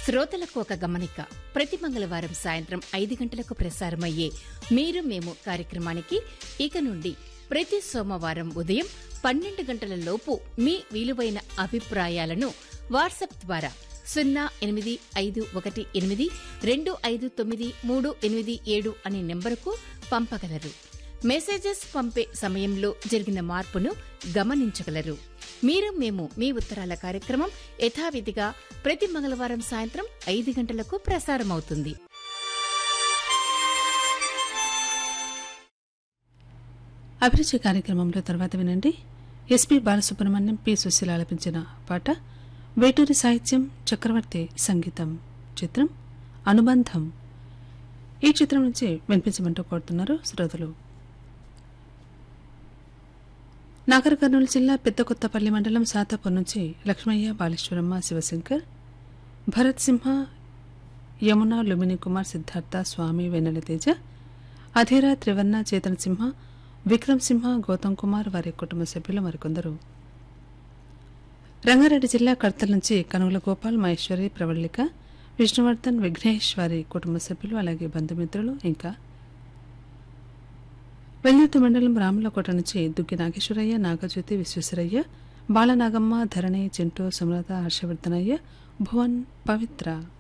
శ్రోతలకు ఒక గమనిక ప్రతి మంగళవారం సాయంత్రం ఐదు గంటలకు ప్రసారమయ్యే మీరు మేము కార్యక్రమానికి ఇక నుండి ప్రతి సోమవారం ఉదయం పన్నెండు గంటల లోపు మీ విలువైన అభిప్రాయాలను వాట్సాప్ ద్వారా సున్నా ఎనిమిది ఐదు ఒకటి ఎనిమిది రెండు ఐదు తొమ్మిది మూడు ఎనిమిది ఏడు అనే నెంబరుకు పంపగలరు మెసేజెస్ పంపే సమయంలో జరిగిన మార్పును గమనించగలరు మీరు మేము మీ ఉత్తరాల కార్యక్రమం యథావిధిగా ప్రతి మంగళవారం సాయంత్రం ఐదు గంటలకు ప్రసారమవుతుంది అభిరుచి కార్యక్రమంలో తర్వాత వినండి ఎస్పి బాలసుబ్రహ్మణ్యం పి సుశీల ఆలపించిన పాట వేటూరి సాహిత్యం చక్రవర్తి సంగీతం చిత్రం అనుబంధం ఈ చిత్రం నుంచి వినిపించమంటూ కోరుతున్నారు శ్రోతలు నాగర్ కర్నూలు జిల్లా పెద్ద కొత్తపల్లి మండలం సాతాపూర్ నుంచి లక్ష్మయ్య బాలేశ్వరమ్మ శివశంకర్ భరత్ సింహ యమున లుమిని కుమార్ సిద్ధార్థ స్వామి వెన్నెల తేజ అధీర త్రివర్ణ చేతన్ సింహ విక్రమ్ సింహ గౌతమ్ కుమార్ వారి కుటుంబ సభ్యులు మరికొందరు రంగారెడ్డి జిల్లా కడతల నుంచి కనుగుల గోపాల్ మహేశ్వరి ప్రవళిక విష్ణువర్ధన్ విఘ్నేష్ వారి కుటుంబ సభ్యులు అలాగే బంధుమిత్రులు ఇంకా వెల్లుర్తి మండలం రాములకోట నుంచి దుగ్గి నాగేశ్వరయ్య నాగజ్యోతి విశ్వేశ్వరయ్య బాలనాగమ్మ ధరణి చింటూ సుమలత హర్షవర్ధనయ్య భువన్ పవిత్ర